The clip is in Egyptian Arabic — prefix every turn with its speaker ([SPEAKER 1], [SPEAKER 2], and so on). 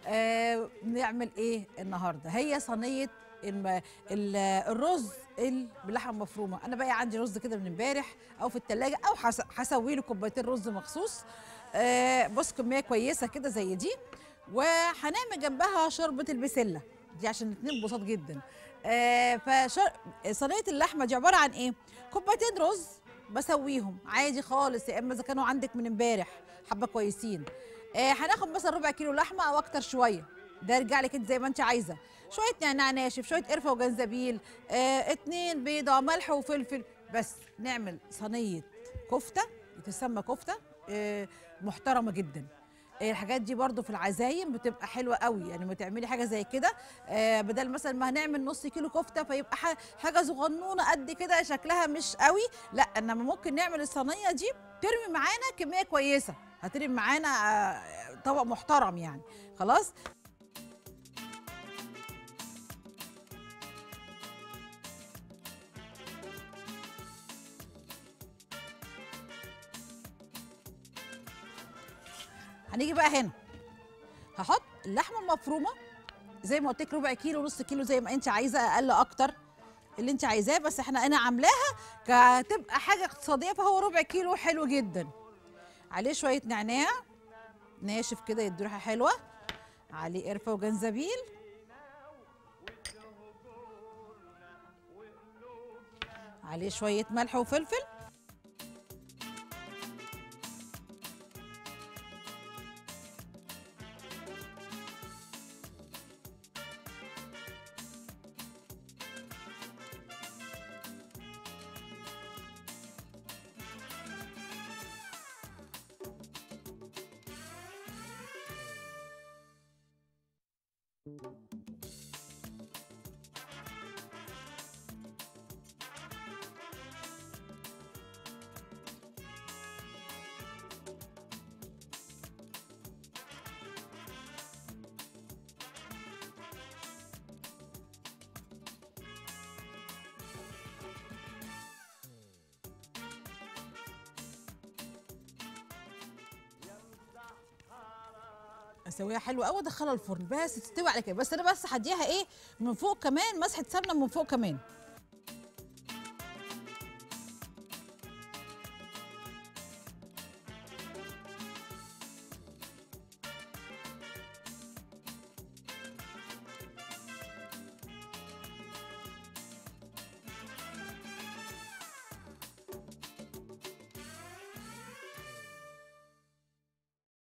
[SPEAKER 1] آه نعمل ايه النهارده هي صينيه الم... ال... الرز ال... باللحمه المفرومه انا بقى عندي رز كده من امبارح او في التلاجة او حس... هسوي له كوبايتين رز مخصوص آه بص كميه كويسه كده زي دي وهنعمل جنبها شوربه البسله دي عشان الاتنين بساط جدا آه فشر... صينيه اللحمه دي عباره عن ايه كوبايتين رز بسويهم عادي خالص يا اما اذا كانوا عندك من امبارح حبه كويسين آه هناخد مثلا ربع كيلو لحمه او اكتر شويه ده يرجع لك انت زي ما انت عايزه شويه نعناع ناشف شويه قرفه وجنزبيل آه اتنين بيضه ملح وفلفل بس نعمل صينيه كفته تسمى كفته آه محترمه جدا آه، الحاجات دي برضو في العزايم بتبقى حلوه قوي يعني ما تعملي حاجه زي كده آه، بدل مثلا ما هنعمل نص كيلو كفته فيبقى ح- حاجه صغنونه قد كده شكلها مش قوي لا انما ممكن نعمل الصينيه دي ترمي معانا كميه كويسه هترمي معانا آه، طبق محترم يعني خلاص هنيجي بقى هنا هحط اللحمه المفرومه زي ما قلت لك ربع كيلو نص كيلو زي ما انت عايزه اقل اكتر اللي انت عايزاه بس احنا انا عاملاها كتبقى حاجه اقتصاديه فهو ربع كيلو حلو جدا عليه شويه نعناع ناشف كده يدي ريحه حلوه عليه قرفه وجنزبيل عليه شويه ملح وفلفل اسويها حلوه قوي ادخلها الفرن بس تستوي على كده بس انا بس هديها ايه من فوق كمان مسحه سمنه من فوق كمان